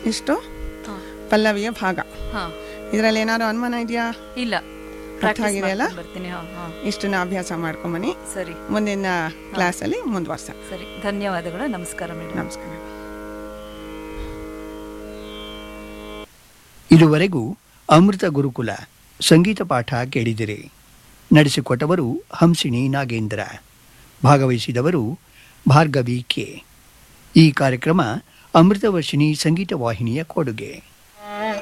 ಇಷ್ಟು ಹಾಂ ಪಲ್ಲವಿಯ ಭಾಗ ಹಾಂ ಇದರಲ್ಲಿ ಏನಾದ್ರು ಅನುಮಾನ ಇದೆಯಾ ಇಲ್ಲ ಅರ್ಥ ಪ್ರಾಕ್ಟೀಸ್ ಆಗಿದೆಯಲ್ಲ? ಬರ್ತೀನಿ ಹಾಂ ಹಾಂ ಇಷ್ಟನ್ನ ಅಭ್ಯಾಸ ಮಾಡ್ಕೊಂಬನಿ ಸರಿ ಮುಂದಿನ ಕ್ಲಾಸಲ್ಲಿ ಮುಂದುವರ್ಸ ಸರಿ ಧನ್ಯವಾದಗಳು ನಮಸ್ಕಾರ ಮೇಡಮ್ ನಮಸ್ಕಾರ ಇದುವರೆಗೂ ಅಮೃತ ಗುರುಕುಲ ಸಂಗೀತ ಪಾಠ ಕೇಳಿದಿರಿ ನಡೆಸಿಕೊಟ್ಟವರು ಹಂಸಿಣಿ ನಾಗೇಂದ್ರ ಭಾಗವಹಿಸಿದವರು ಭಾರ್ಗವಿ ಕೆ ಈ ಕಾರ್ಯಕ್ರಮ ಅಮೃತವರ್ಷಿಣಿ ಸಂಗೀತ ವಾಹಿನಿಯ ಕೊಡುಗೆ